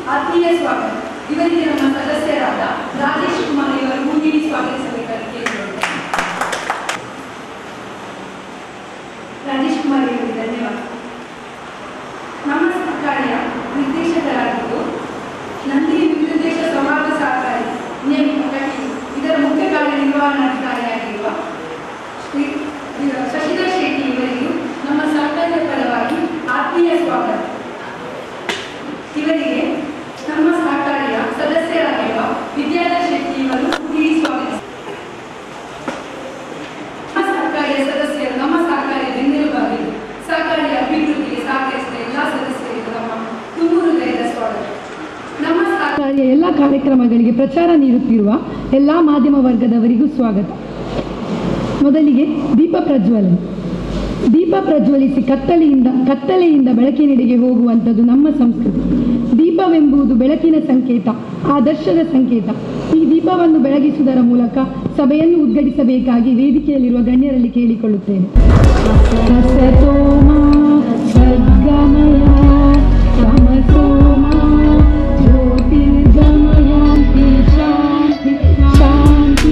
ಆತ್ಮೀಯ ಸ್ವಾಗತ ಇವರಿಗೆ ನಮ್ಮ ಸದಸ್ಯರಾದ ರಾಜೇಶ್ ಕುಮಾರ್ ಇವರು ನೀಡಿ ಸ್ವಾಗತಿಸಬೇಕಾಗಿ ಕೇಳಿಕೊಳ್ಳುತ್ತೇನೆ ರಾಜೇಶ್ ಕುಮಾರ್ ಇವರಿಗೆ ಧನ್ಯವಾದ ನಮ್ಮ ಸರ್ಕಾರಿಯ ನಿರ್ದೇಶಕರಾಗಿದ್ದು ನಂದಿನಿ ನಿರ್ದೇಶ ಸೌಹಾರ್ದ ಸಹಕಾರಿ ನಿಯಮಿತ ಕಟ್ಟಿ ಇದರ ಮುಖ್ಯ ಕಾರ್ಯನಿರ್ವಹಣಾಧಿಕಾರಿಯಾಗಿರುವ ಶ್ರೀ ಶಶಿಧರ್ ಶೆಟ್ಟಿ ಇವರಿಗೂ ನಮ್ಮ ಸರ್ಕಾರದ ಪರವಾಗಿ ಆತ್ಮೀಯ ಸ್ವಾಗತ ಇವರಿಗೆ ನಮ್ಮ ಸಹಕಾರಿಯ ಸದಸ್ಯರಾಗಿರುವ ವಿದ್ಯಾಧರ್ ಶೆಟ್ಟಿ ಇವರು ನೀಡಿ ಸ್ವಾಗತಿಸಿ ನಮ್ಮ ಸಹಕಾರಿಯ ಸದಸ್ಯರು ನಮ್ಮ ಸಹಕಾರಿಯ ಬೆನ್ನೆಲುಬಾಗಿದ್ದು ಸಹಕಾರಿಯ ಅಭಿವೃದ್ಧಿಗೆ ಸಹಕರಿಸಿದ ಎಲ್ಲ ಸದಸ್ಯರಿಗೂ ನಮ್ಮ ತುಂಬು ಹೃದಯದ ಸ್ವಾಗತ ನಮ್ಮ ಸಹಕಾರಿಯ ಎಲ್ಲ ಕಾರ್ಯಕ್ರಮಗಳಿಗೆ ಪ್ರಚಾರ ನೀಡುತ್ತಿರುವ ಎಲ್ಲ ಮಾಧ್ಯಮ ವರ್ಗದವರಿಗೂ ಸ್ವಾಗತ ಮೊದಲಿಗೆ ದೀಪ ಪ್ರಜ್ವಲನೆ ದೀಪ ಪ್ರಜ್ವಲಿಸಿ ಕತ್ತಲೆಯಿಂದ ಕತ್ತಲೆಯಿಂದ ಬೆಳಕಿನೆಡೆಗೆ ಹೋಗುವಂಥದ್ದು ನಮ್ಮ ಸಂಸ್ಕೃತಿ ದೀಪವೆಂಬುದು ಬೆಳಕಿನ ಸಂಕೇತ ಆದರ್ಶದ ಸಂಕೇತ ಈ ದೀಪವನ್ನು ಬೆಳಗಿಸುವುದರ ಮೂಲಕ ಸಭೆಯನ್ನು ಉದ್ಘಾಟಿಸಬೇಕಾಗಿ ವೇದಿಕೆಯಲ್ಲಿರುವ ಗಣ್ಯರಲ್ಲಿ ಕೇಳಿಕೊಳ್ಳುತ್ತೇನೆ ಸತೋಮಾ ಸದ್ಗಮಯ ತಮಸೋಮಾ ಜ್ಯೋತಿರ್ಗಮಯಾಂತಿ ಶಾಂತಿ ಶಾಂತಿ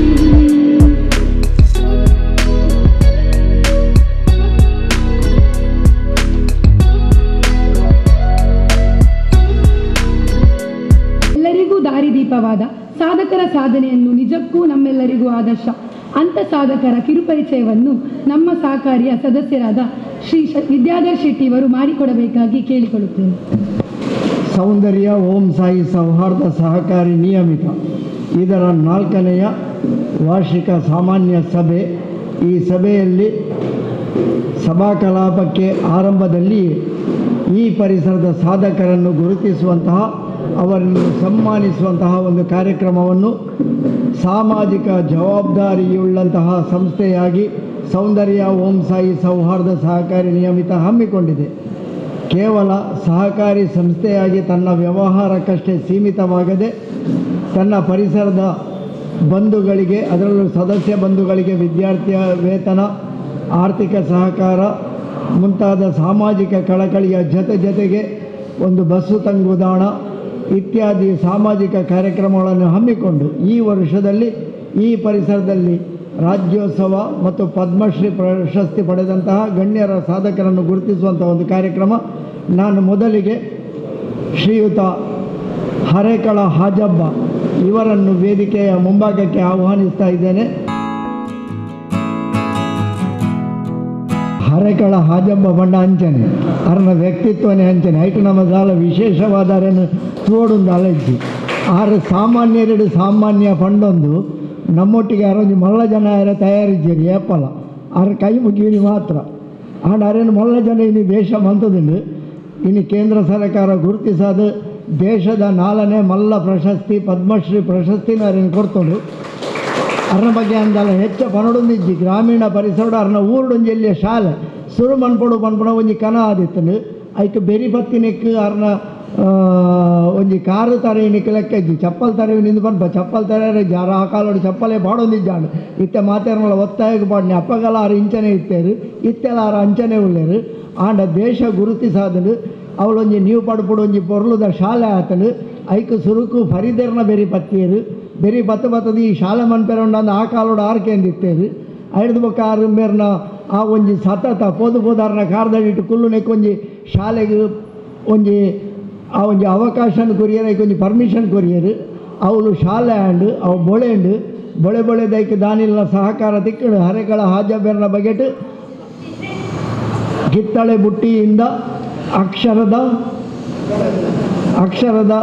ಎಲ್ಲರಿಗೂ ದಾರಿದೀಪವಾದ ಸಾಧಕರ ಸಾಧನೆಯನ್ನು ನಿಜಕ್ಕೂ ನಮ್ಮೆಲ್ಲರಿಗೂ ಆದರ್ಶ ಅಂಥ ಸಾಧಕರ ಕಿರುಪರಿಚಯವನ್ನು ನಮ್ಮ ಸಹಕಾರಿಯ ಸದಸ್ಯರಾದ ಶ್ರೀ ಶ- ವಿದ್ಯಾಧರ್ ಶೆಟ್ಟಿ ಇವರು ಮಾಡಿಕೊಡಬೇಕಾಗಿ ಕೇಳಿಕೊಳ್ಳುತ್ತೇನೆ ಸೌಂದರ್ಯ ಓಂ ಸಾಯಿ ಸೌಹಾರ್ದ ಸಹಕಾರಿ ನಿಯಮಿತ ಇದರ ನಾಲ್ಕನೆಯ ವಾರ್ಷಿಕ ಸಾಮಾನ್ಯ ಸಭೆ ಈ ಸಭೆಯಲ್ಲಿ ಸಭಾ ಕಲಾಪಕ್ಕೆ ಆರಂಭದಲ್ಲಿ ಈ ಪರಿಸರದ ಸಾಧಕರನ್ನು ಗುರುತಿಸುವಂತಹ ಅವರನ್ನು ಸನ್ಮಾನಿಸುವಂತಹ ಒಂದು ಕಾರ್ಯಕ್ರಮವನ್ನು ಸಾಮಾಜಿಕ ಜವಾಬ್ದಾರಿಯುಳ್ಳಂತಹ ಸಂಸ್ಥೆಯಾಗಿ ಸೌಂದರ್ಯ ಓಂ ಸಾಯಿ ಸೌಹಾರ್ದ ಸಹಕಾರಿ ನಿಯಮಿತ ಹಮ್ಮಿಕೊಂಡಿದೆ ಕೇವಲ ಸಹಕಾರಿ ಸಂಸ್ಥೆಯಾಗಿ ತನ್ನ ವ್ಯವಹಾರಕ್ಕಷ್ಟೇ ಸೀಮಿತವಾಗದೆ ತನ್ನ ಪರಿಸರದ ಬಂಧುಗಳಿಗೆ ಅದರಲ್ಲೂ ಸದಸ್ಯ ಬಂಧುಗಳಿಗೆ ವಿದ್ಯಾರ್ಥಿಯ ವೇತನ ಆರ್ಥಿಕ ಸಹಕಾರ ಮುಂತಾದ ಸಾಮಾಜಿಕ ಕಳಕಳಿಯ ಜೊತೆ ಜೊತೆಗೆ ಒಂದು ಬಸ್ಸು ತಂಗುದಾಣ ಇತ್ಯಾದಿ ಸಾಮಾಜಿಕ ಕಾರ್ಯಕ್ರಮಗಳನ್ನು ಹಮ್ಮಿಕೊಂಡು ಈ ವರ್ಷದಲ್ಲಿ ಈ ಪರಿಸರದಲ್ಲಿ ರಾಜ್ಯೋತ್ಸವ ಮತ್ತು ಪದ್ಮಶ್ರೀ ಪ್ರಶಸ್ತಿ ಪಡೆದಂತಹ ಗಣ್ಯರ ಸಾಧಕರನ್ನು ಗುರುತಿಸುವಂಥ ಒಂದು ಕಾರ್ಯಕ್ರಮ ನಾನು ಮೊದಲಿಗೆ ಶ್ರೀಯುತ ಹರೇಕಳ ಹಾಜಬ್ಬ ಇವರನ್ನು ವೇದಿಕೆಯ ಮುಂಭಾಗಕ್ಕೆ ಆಹ್ವಾನಿಸ್ತಾ ಇದ್ದೇನೆ ಹರೇಕಳ ಹಾಜಬ್ಬ ಬಂಡ ಅಂಚನೆ ಅರ್ನ ವ್ಯಕ್ತಿತ್ವನೇ ಅಂಚನೆ ಐಟು ನಮ್ಮ ದಾಲ ವಿಶೇಷವಾದರನ್ನು ತೋಡುಂದು ಅಲಜ್ಜಿ ಆರು ಸಾಮಾನ್ಯರೆಡು ಸಾಮಾನ್ಯ ಪಂಡೊಂದು ನಮ್ಮೊಟ್ಟಿಗೆ ಅರೊಂದು ಮಲ್ಲ ಜನ ಯಾರ ತಯಾರಿದ್ದೀರಿ ಏಪಲ ಆರ ಕೈ ಮುಗಿಯಿನಿ ಮಾತ್ರ ಆಂಡ ಅರೇನು ಮಲ್ಲ ಜನ ಇನ್ನು ದೇಶ ಮಂತದುಂಡು ಇನ್ನು ಕೇಂದ್ರ ಸರ್ಕಾರ ಗುರುತಿಸಾದ ದೇಶದ ನಾಲ್ಕನೇ ಮಲ್ಲ ಪ್ರಶಸ್ತಿ ಪದ್ಮಶ್ರೀ ಪ್ರಶಸ್ತಿನ ಅರೇನು ಕೊಡ್ತೊಂಡು ಅರ್ನ ಬಗ್ಗೆ ಅಂದಲ್ಲ ಹೆಚ್ಚ ಪನಡೊಂದಿಜ್ಜಿ ಗ್ರಾಮೀಣ ಪರಿಸರ ಅರ್ನ ಊರುಡೊಂಜಿ ಎಲ್ಲಿಯ ಶಾಲೆ ಸುರು ಮನ್ಪೊಡು ಪನ್ಪುಣ ಒಂಜಿ ಕನ ಆದಿತ್ತನು ಐಕ್ ಬೆರಿ ಪತ್ತಿನಿಕ್ ಅರ್ನ ಆ, ಒಂಜಿ ಕಾರು ತರೆಯಿನಿಕ್ ಲೆಕ್ಕ ಇಜ್ಜಿ ಚಪ್ಪಲ್ ತರೆವಿ ನಿಂದು ಪನ್ಪ ಚಪ್ಪಲ್ ತರೆ ಜಾರ ಆ ಕಾಲೋಡು ಚಪ್ಪಲೇ ಬಾಡೊಂದಿಜ್ಜಾಂಡು ಇತ್ತೆ ಮಾತೇರ್ಮಳ ಒತ್ತಾಯಕ್ಕೆ ಪಾಡ್ನಿ ಅಪ್ಪಗಲ ಆರು ಇಂಚನೆ ಇತ್ತೇರು ಇತ್ತೆಲ ಆರು ಅಂಚನೆ ಉಳ್ಳೇರು ಆಂಡ ದೇಶ ಗುರುತಿಸಾದನು ಅವಳೊಂಜಿ ನೀವು ಪಡ್ಪುಡು ಒಂಜಿ ಪೊರ್ಲುದ ಶಾಲೆ ಆತನು ಐಕ್ ಸುರುಕು ಫರಿದೆರ್ನ ಬೆರಿ ಪತ್ತಿಯರು ಬೆರಿ ಬತ್ತ ಬತ್ತದ ಈ ಶಾಲೆ ಮನ್ಪೆರೊಂಡು ಆ ಕಾಲೋಡು ಆರ್ಕೆಂದಿತ್ತೇರು ಐದು ಬೊಕ್ಕ ಆರು ಮೇರ್ನ ಆ ಒಂಜಿ ಸತತ ಪೋದು ಪೋದಾರ್ನ ಕಾರ್ದಡಿಟ್ಟು ಕುಲ್ಲು ನೆಕ್ಕೊಂಜಿ ಶಾಲೆಗೆ ಒಂಜಿ ಆ ಒಂಜಿ ಅವಕಾಶನ ಕೊರಿಯರ್ ಐಕ್ ಒಂಜಿ ಪರ್ಮಿಷನ್ ಕೊರಿಯರು ಅವಳು ಶಾಲೆ ಆಂಡು ಅವು ಬೊಳೆಂಡು ಬೊಳೆ ಬೊಳೆ ದೈಕ್ ದಾನಿಲ್ನ ಸಹಕಾರ ತಿಕ್ಕಡು ಹರೆಗಳ ಹಾಜಬೆರ್ನ ಬಗೆಟ್ ಕಿತ್ತಳೆ ಬುಟ್ಟಿಯಿಂದ ಅಕ್ಷರದ ಅಕ್ಷರದ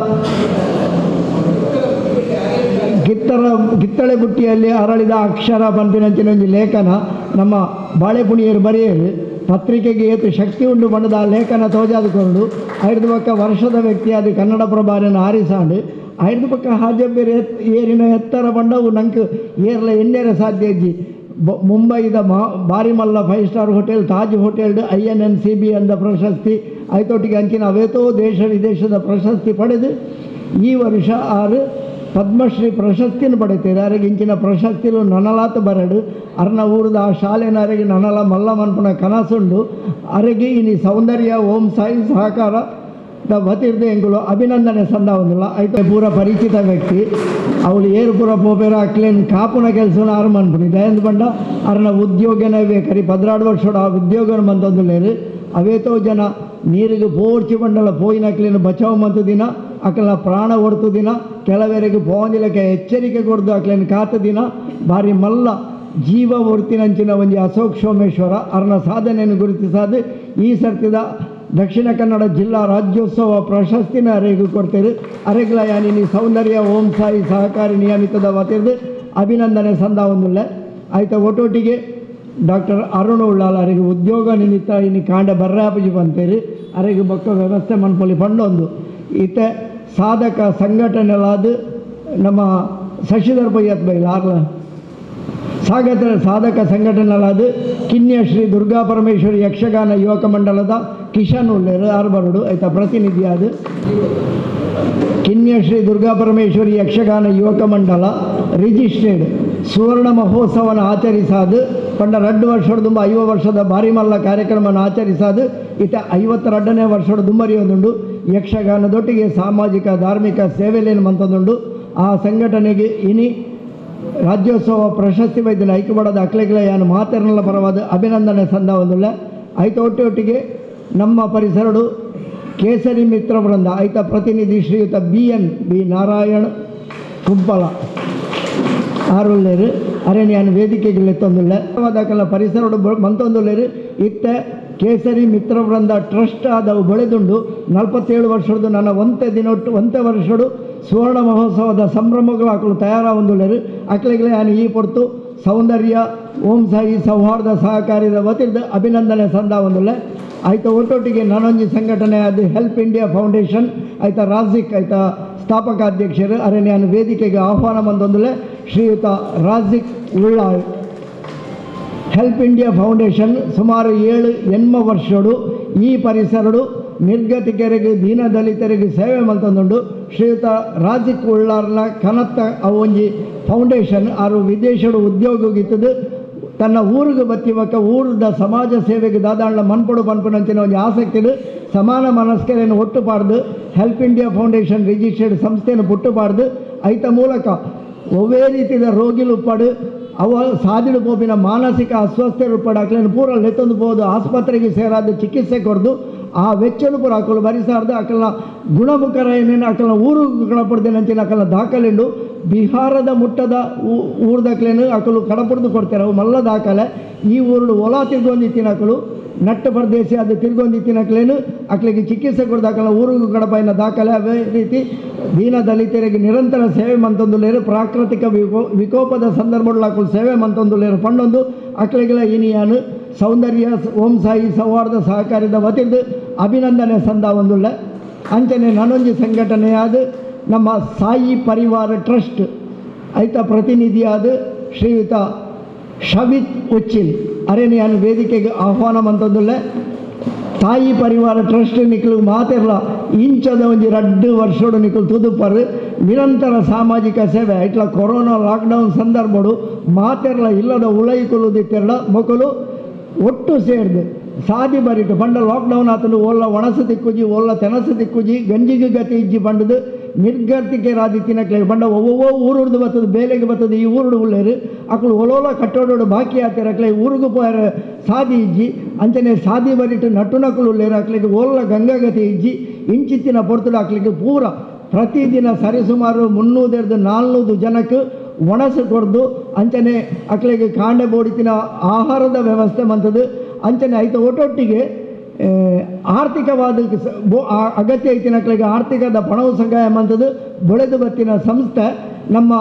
ಕಿತ್ತರ ಕಿತ್ತಳೆ ಬುಟ್ಟಿಯಲ್ಲಿ ಅರಳಿದ ಅಕ್ಷರ ಪಂಪಿನಂಚಿನ ಒಂದು ಲೇಖನ ನಮ್ಮ ಬಾಳೆಪುಣಿಯರು ಬರೆಯರು ಪತ್ರಿಕೆಗೆ ಏತು ಶಕ್ತಿ ಉಂಡು ಬಣ್ಣದ ಆ ಲೇಖನ ತೋಜಾದುಕೊಂಡು ಐದು ಪಕ್ಕ ವರ್ಷದ ವ್ಯಕ್ತಿ ಅದು ಕನ್ನಡ ಪ್ರಭಾರನ್ನು ಆರಿಸಾಂಡು ಐದು ಪಕ್ಕ ಹಾಜಬ್ಬೆರೆ ಎತ್ ಏರಿನ ಎತ್ತರ ಬಂಡವು ನಂಗೆ ಏರ್ಲ ಎಣ್ಣೆರ ಸಾಧ್ಯ ಇಜ್ಜಿ ಬ ಮುಂಬೈದ ಮಾ ಬಾರಿಮಲ್ಲ five star hotel Taj hotel I N N C B ಅಂದ ಪ್ರಶಸ್ತಿ ಐತೊಟ್ಟಿಗೆ ಅಂಚಿನ ಅವೇತೋ ದೇಶ ವಿದೇಶದ ಪ್ರಶಸ್ತಿ ಪಡೆದು ಈ ವರ್ಷ ಆರು ಪದ್ಮಶ್ರೀ ಪ್ರಶಸ್ತಿನ ಪಡಿತೀರಿ ಅರೆಗೆ ಇಂಚಿನ ಪ್ರಶಸ್ತಿಲು ನನಲಾತ ಬರಡು ಅರ್ನ ಊರದ ಆ ಶಾಲೆನ ಅರೆಗೆ ನನಲ ಮಲ್ಲ ಮನ್ಪುನ ಕನಸುಂಡು ಅರೆಗೆ ಇನಿ ಸೌಂದರ್ಯ ಓಂ ಸಾಯಿ ಸಹಕಾರ ದ ವತಿರ್ದು ಎಂಕುಲು ಅಭಿನಂದನೆ ಸಂದ ಒಂದಿಲ್ಲ ಐತೆ ಪೂರ ಪರಿಚಿತ ವ್ಯಕ್ತಿ ಅವಳು ಏರು ಪೂರ ಪೋಪೇರ ಅಕ್ಲೇನ್ ಕಾಪುನ ಕೆಲಸನ ಆರು ಮನ್ಪುನಿ ದಯಂದು ಬಂಡ ಅರ್ನ ಉದ್ಯೋಗನೇ ಬೇಕರಿ ಪದ್ರಾಡು ವರ್ಷದ ಆ ಉದ್ಯೋಗ ಮಂತೊಂದು ಲೇರು ಅವೇತೋ ಜನ ನೀರಿಗೆ ಪೋರ್ಚಿ ಬಂಡಲ ಪೋಯಿನ ಅಕ್ಲೇನು ಬಚಾವ್ ಮಂತು ದಿನ ಅಕಲ ಪ್ರಾಣ ಹೊಡ್ತು ದಿನ ಕೆಲವರಿಗೆ ಪೋಂದಿಲಕ್ಕೆ ಎಚ್ಚರಿಕೆ ಕೊಡ್ದು ಅಕ್ಲೇನು ಕಾತ ದಿನ ಭಾರಿ ಮಲ್ಲ ಜೀವ ಹೊರ್ತಿನಂಚಿನ ಒಂಜಿ ಅಶೋಕ್ ಸೋಮೇಶ್ವರ ಅರ್ನ ಸಾಧನೆಯನ್ನು ಗುರುತಿಸಾದು ಈ ಸರ್ತಿದ ದಕ್ಷಿಣ ಕನ್ನಡ ಜಿಲ್ಲಾ ರಾಜ್ಯೋತ್ಸವ ಪ್ರಶಸ್ತಿನ ಅರೆಗೂ ಕೊಡ್ತೇವೆ ಅರೆಗ್ಲ ಯಾನಿನಿ ಸೌಂದರ್ಯ ಓಂ ಸಾಯಿ ಸಹಕಾರಿ ನಿಯಮಿತದ ವತಿರ್ದು ಅಭಿನಂದನೆ ಸಂದ ಒಂದುಲ್ಲ ಆಯ್ತಾ ಒಟ್ಟೊಟ್ಟಿಗೆ ಡಾಕ್ಟರ್ ಅರುಣ ಉಳ್ಳಾಲ ಅರೆಗೆ ಉದ್ಯೋಗ ನಿಮಿತ್ತ ಇನ್ನು ಕಾಂಡ ಬರ್ರಾಪಜಿ ಬಂತೇರಿ ಅರೆಗೆ ಬೊಕ್ಕ ವ್ಯವಸ್ಥೆ ಮನ್ಪೊಲಿ ಪಂಡೊಂದು ಈತ ಸಾಧಕ ಸಂಘಟನೆಲಾದ ನಮ್ಮ ಶಶಿಧರ್ ಬೈಯತ್ ಬೈಲ ಆರ್ಲ ಸಾಗತ ಸಾಧಕ ಸಂಘಟನೆಲಾದ ಕಿನ್ಯ ಶ್ರೀ ದುರ್ಗಾ ಪರಮೇಶ್ವರಿ ಯಕ್ಷಗಾನ ಯುವಕ ಮಂಡಲದ ಕಿಶನ್ ಉಳ್ಳೇರು ಆರ್ಬರಡು ಆಯ್ತಾ ಪ್ರತಿನಿಧಿ ಅದು ಕಿನ್ಯ ಶ್ರೀ ದುರ್ಗಾ ಪರಮೇಶ್ವರಿ ಯಕ್ಷಗಾನ ಯುವಕ ಮಂಡಲ ರಿಜಿಸ್ಟರ್ಡ್ ಸುವರ್ಣ ಮಹೋತ್ಸವನ ಆಚರಿಸಾದು ಪಂಡ ರಡ್ಡು ವರ್ಷದ ತುಂಬ ಐವ ವರ್ಷದ ಭಾರಿ ಮಲ್ಲ ಕಾರ್ಯಕ್ರಮನ ಆಚರಿಸಾದು ಇತ ಐವತ್ತೆರಡನೇ ವರ್ಷದ ದುಮ್ಮರಿ ಒಂದುಂಡು ಯಕ್ಷಗಾನದೊಟ್ಟಿಗೆ ಸಾಮಾಜಿಕ ಧಾರ್ಮಿಕ ಸೇವೆಲೇನು ಮಂತದುಂಡು ಆ ಸಂಘಟನೆಗೆ ಇನಿ ರಾಜ್ಯೋತ್ಸವ ಪ್ರಶಸ್ತಿ ವೈದ್ಯನ ಐಕ್ಯಪಡದ ಅಕ್ಲೆಗಳ ಯಾನು ಮಾತೆರನಲ್ಲ ಪರವಾದ ಅಭಿನಂದನೆ ಸಂದ ಒಂದುಳ್ಳ ಐತ ಒಟ್ಟು ಒಟ್ಟಿಗೆ ನಮ್ಮ ಪರಿಸರಡು ಕೇಸರಿ ಮಿತ್ರ ವೃಂದ ಐತ ಪ್ರತಿನಿಧಿ ಶ್ರೀಯುತ B N B Narayan Kumpala ಆರುಳ್ಳೇರು ಅರಣ್ಯಾನ ವೇದಿಕೆಗೆ ಎತ್ತೊಂದುಳ್ಳ ಅದಕ್ಕೆಲ್ಲ ಪರಿಸರಡು ಮಂತೊಂದುಳ್ಳೇರು ಇತ್ತ ಕೇಸರಿ ಮಿತ್ರ ವೃಂದ ಟ್ರಸ್ಟ್ ಆದವು ಬೆಳೆದುಂಡು ನಲವತ್ತೇಳು ವರ್ಷದ್ದು ನನ್ನ ಒಂತೆ ದಿನೊಟ್ಟು ಒಂತೆ ವರ್ಷಡು ಸುವರ್ಣ ಮಹೋತ್ಸವದ ಸಂಭ್ರಮಗಳು ಹಾಕಲು ತಯಾರಾಗೊಂದುಳ್ಳೇರು ಅಕ್ಲೆಗಳೇ ನಾನು ಈ ಪೊರ್ತು ಸೌಂದರ್ಯ ಓಂ ಸಾಯಿ ಸೌಹಾರ್ದ ಸಹಕಾರಿದ ವತಿರ್ದ ಅಭಿನಂದನೆ ಸಂದ ಒಂದುಳ್ಳೆ ಆಯ್ತಾ ಒಟ್ಟೊಟ್ಟಿಗೆ ನಾನೊಂಜಿ ಸಂಘಟನೆ ಅದು ಹೆಲ್ಪ್ ಇಂಡಿಯಾ ಫೌಂಡೇಶನ್ ಆಯ್ತಾ ರಾಜಿಕ್ ಆಯ್ತಾ ಸ್ಥಾಪಕ ಅಧ್ಯಕ್ಷರು ಅರಣ್ಯಾನ ವೇದಿಕೆಗೆ ಆಹ್ವಾನ ಬಂದೊಂದುಲೆ ಶ್ರೀಯುತ Rajik Ullal help India foundation ಸುಮಾರು ಏಳು ಎನ್ಮ ವರ್ಷಡು ಈ ಪರಿಸರಡು ನಿರ್ಗತಿಕರಿಗೆ ದೀನದಲಿತರಿಗೆ ಸೇವೆ ಮಲ್ತೊಂದುಂಡು ಶ್ರೀಯುತ ರಾಜಿಕ್ ಉಳ್ಳಾರ್ನ ಕನತ್ತ ಅವೊಂಜಿ ಫೌಂಡೇಶನ್ ಆರು ವಿದೇಶಡು ಉದ್ಯೋಗಗಿತ್ತದು ತನ್ನ ಊರಿಗೆ ಬತ್ತಿವಕ್ಕ ಊರದ ಸಮಾಜ ಸೇವೆಗೆ ದಾದಾಂಡ್ಲ ಮನ್ಪೊಡು ಪನ್ಪುನಂಚಿನ ಒಂದು ಆಸಕ್ತಿಡು ಸಮಾನ ಮನಸ್ಕರನ್ನು ಒಟ್ಟುಪಾಡ್ದು ಹೆಲ್ಪ್ ಇಂಡಿಯಾ ಫೌಂಡೇಶನ್ ರಿಜಿಸ್ಟರ್ಡ್ ಸಂಸ್ಥೆಯನ್ನು ಪುಟ್ಟುಪಾಡ್ದು ಐತ ಮೂಲಕ ಒವ್ವೇ ರೀತಿಯ ರೋಗಿಲು ಉಪ್ಪಡು ಅವ ಸಾದಿಡು ಪೋಪಿನ ಮಾನಸಿಕ ಅಸ್ವಸ್ಥೆ ಉಪ್ಪಡು ಅಕ್ಲೇನು ಪೂರ ಲೆತ್ತೊಂದು ಹೋದು ಆಸ್ಪತ್ರೆಗೆ ಸೇರಾದ ಚಿಕಿತ್ಸೆ ಕೊಡ್ದು ಆ ವೆಚ್ಚನು ಪೂರ ಅಕ್ಕಲು ಭರಿಸಾರ್ದು ಅಕ್ಕಲ್ನ ಗುಣಮುಖರ ಏನೇನು ಅಕ್ಕಲ್ನ ಊರು ಕಳಪಡ್ದೇನಂಚಿನ ಅಕ್ಕಲ್ನ ದಾಖಲೆಂಡು ಬಿಹಾರದ ಮುಟ್ಟದ ಊ- ಊರ್ದಕ್ಲೇನು ಅಕ್ಕಲು ಕಡಪಡ್ದು ಕೊಡ್ತಾರೆ ಅವು ಮಲ್ಲ ದಾಖಲೆ ಈ ಊರುಡು ಹೊಲ ತಿರ್ಗೊಂದು ತಿನ್ನಕಲು ನಟ್ಟ ಪ್ರದೇಶ ಅದು ತಿರ್ಗೊಂದು ತಿನ್ನಕ್ಲೇನು ಅಕ್ಲಿಗೆ ಚಿಕಿತ್ಸೆ ಕೊಡ್ದು ಅಕ್ಕಲ ಊರಿಗೂ ಕಡಪೈನ ದಾಖಲೆ ಅದೇ ರೀತಿ ದೀನ ದಲಿತರಿಗೆ ನಿರಂತರ ಸೇವೆ ಮಂತೊಂದು ಲೇರು ಪ್ರಾಕೃತಿಕ ವಿಕೋ ವಿಕೋಪದ ಸಂದರ್ಭಗಳು ಅಕ್ಕಲು ಸೇವೆ ಮಂತೊಂದು ಲೇರು ಪಂಡೊಂದು ಅಕ್ಲಿಗಳ ಇನಿಯಾನು ಸೌಂದರ್ಯ ಓಂ ಸಾಯಿ ಸೌಹಾರ್ದ ಸಹಕಾರಿದ ವತಿರ್ದು ಅಭಿನಂದನೆ ಸಂದ ಒಂದುಳ್ಳ ಅಂಚನೆ ನಾನೊಂಜಿ ಸಂಘಟನೆಯಾದ ನಮ್ಮ ಸಾಯಿ ಪರಿವಾರ ಟ್ರಸ್ಟ್ ಐತ ಪ್ರತಿನಿಧಿಯಾದ ಶ್ರೀಯುತ ಶಬಿತ್ ಉಚ್ಚಿಲ್ ಅರೇನಿಯಾನ ವೇದಿಕೆಗೆ ಆಹ್ವಾನ ಮಂತಂದುಳ್ಳೆ ತಾಯಿ ಪರಿವಾರ ಟ್ರಸ್ಟ್ ನಿಖಲು ಮಾತಿರಲ್ಲ ಇಂಚದ ಒಂಜಿ ರಡ್ಡು ವರ್ಷೋಡು ನಿಖಲು ತುದುಪರು ನಿರಂತರ ಸಾಮಾಜಿಕ ಸೇವೆ ಇಟ್ಲ ಕೊರೋನಾ ಲಾಕ್ಡೌನ್ ಸಂದರ್ಭಡು ಮಾತಿರಲ್ಲ ಇಲ್ಲದ ಉಳೈಕೊಲ್ಲುದಿತ್ತೆರಡ ಮಕ್ಕಳು ಒಟ್ಟು ಸೇರಿದು ಸಾದಿ ಬರಿಟ್ಟು ಪಂಡ ಲಾಕ್ಡೌನ್ ಆತನು ಓಲ್ಲ ಒಣಸು ತಿಕ್ಕುಜಿ ಓಲ್ಲ ತೆನಸು ತಿಕ್ಕುಜಿ ಗಂಜಿಗೆ ಗತಿ ಇಜ್ಜಿ ಪಂಡದು ನಿರ್ಗತಿಕೆ ರಾದಿ ತಿನ್ನಕ್ಲೆ ಪಂಡ ಒவ்வொவ்வொ ಊರುಡ್ದು ಬರ್ತದೆ ಬೇಲೆಗೆ ಬರ್ತದೆ ಈ ಊರುಡು ಉಳ್ಳೇರು ಅಕ್ಕಳು ಒಲೋಲ ಕಟ್ಟೋಡೋಡು ಬಾಕಿ ಆತಿರಕ್ಲೆ ಊರಿಗೂ ಪೋಯರ ಸಾದಿ ಇಜ್ಜಿ ಅಂಚನೆ ಸಾದಿ ಬರಿಟ್ಟು ನಟುನಕ್ಕಳು ಉಳ್ಳೇರು ಅಕ್ಲಿಗೆ ಓಲ್ಲ ಗಂಗಾಗತಿ ಇಜ್ಜಿ ಇಂಚಿತ್ತಿನ ಪೊರ್ತುಡು ಅಕ್ಲಿಗೆ ಪೂರ ಪ್ರತಿದಿನ ಸರಿಸುಮಾರು ಮುನ್ನೂದೆರ್ದು ನಾಲ್ನೂರು ಜನಕ್ಕೆ ಒಣಸು ಕೊಡ್ದು ಅಂಚನೆ ಅಕ್ಲಿಗೆ ಕಾಂಡೆ ಬೋಡಿತಿನ ಆಹಾರದ ವ್ಯವಸ್ಥೆ ಮಂತದ್ದು ಅಂಚನೆ ಐತ ಒಟ್ಟೊಟ್ಟಿಗೆ ಆ, ಆರ್ಥಿಕವಾದ ಸ- ಬೊ- ಆ- ಅಗತ್ಯ ಐತಿನ ಅಕ್ಲಿಗೆ ಆರ್ಥಿಕದ ಪಣವು ಸಹಾಯ ಮಂತದ್ದು ಬೆಳೆದು ಬತ್ತಿನ ಸಂಸ್ಥೆ ನಮ್ಮ